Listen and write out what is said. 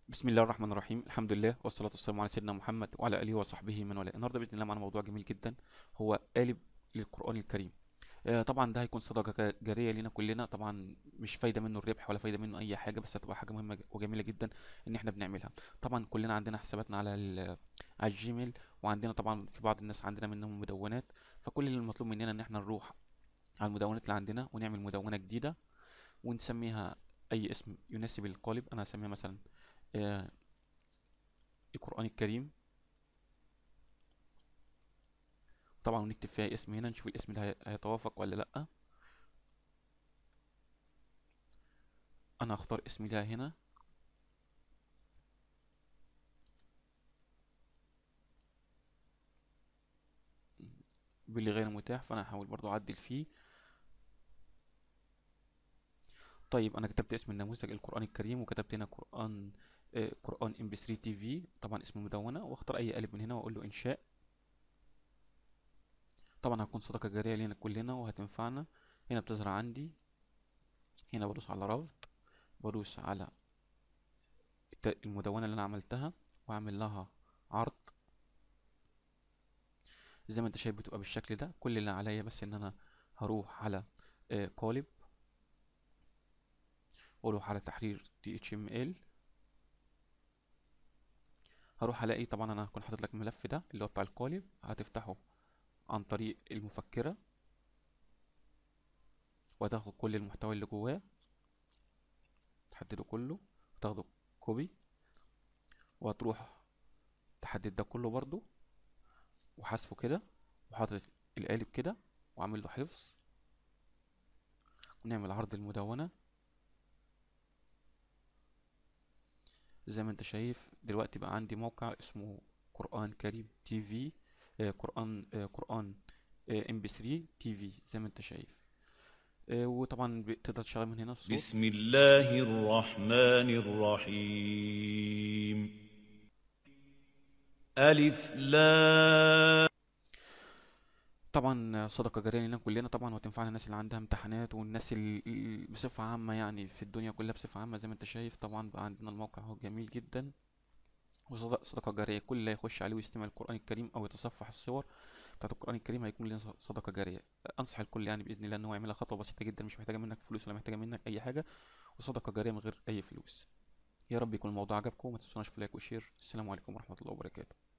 بسم الله الرحمن الرحيم الحمد لله والصلاة والسلام على سيدنا محمد وعلى آله وصحبه من والاه النهاردة بإذن الله معنا موضوع جميل جدا هو قالب للقرآن الكريم آه، طبعا ده هيكون صدقة جا- جارية لينا كلنا طبعا مش فايدة منه الربح ولا فايدة منه أي حاجة بس هتبقى حاجة مهمة ج- وجميلة جدا إن احنا بنعملها طبعا كلنا عندنا حساباتنا على ال- على الجيميل وعندنا طبعا في بعض الناس عندنا منهم مدونات فكل اللي المطلوب مننا إن احنا نروح على المدونات اللي عندنا ونعمل مدونة جديدة ونسميها أي اسم يناسب القالب أنا هسميها مثلا آه، القرآن الكريم طبعا ونكتب فيها اسم هنا نشوف الاسم ده هي- هيتوافق ولا لأ انا هختار اسمي ده هنا باللي غير متاح فانا هحاول برضو اعدل فيه طيب انا كتبت اسم النموذج القرآن الكريم وكتبت هنا قرآن آه، قرآن ام بي 3 تي في طبعا اسم المدونة واختار اي قالب من هنا واقول له انشاء طبعا هتكون صدقة جارية لينا كلنا وهتنفعنا هنا بتظهر عندي هنا بدوس على رفض بدوس على الت- المدونة اللي انا عملتها واعمل لها عرض زي ما انت شايف بتبقى بالشكل ده كل اللي عليا بس ان انا هروح على آه، قالب واروح على تحرير HTML هروح الاقي طبعا انا هكون حاطط لك الملف ده اللي هو بتاع القالب هتفتحه عن طريق المفكرة وهتاخد كل المحتوى اللي جواه تحدده كله وتاخده كوبي وهتروح تحدد ده كله برضو وحذفه كده وحاطط القالب كده وعامل له حفظ ونعمل عرض المدونة زي ما انت شايف دلوقتي بقى عندي موقع اسمه قرآن كريم تي في آه، قرآن آه، قرآن ام بي 3 تي في زي ما انت شايف آه، وطبعا ب- تقدر تشغل من هنا الصوت بسم الله الرحمن الرحيم ألف لام طبعا صدقة جارية لنا كلنا طبعا وتنفعنا الناس اللي عندها امتحانات والناس اللي بصفة عامة يعني في الدنيا كلها بصفة عامة زي ما انت شايف طبعا بقى عندنا الموقع هو جميل جدا وصدقة جارية كل اللي يخش عليه ويستمع القرآن الكريم أو يتصفح الصور بتاعت القرآن الكريم هيكون لنا صدقة جارية أنصح الكل يعني بإذن الله إن هو يعملها خطوة بسيطة جدا مش محتاجة منك فلوس ولا محتاجة منك أي حاجة وصدقة جارية من غير أي فلوس يا رب يكون الموضوع عجبكم وما تنسوناش في لايك وشير السلام عليكم ورحمة الله وبركاته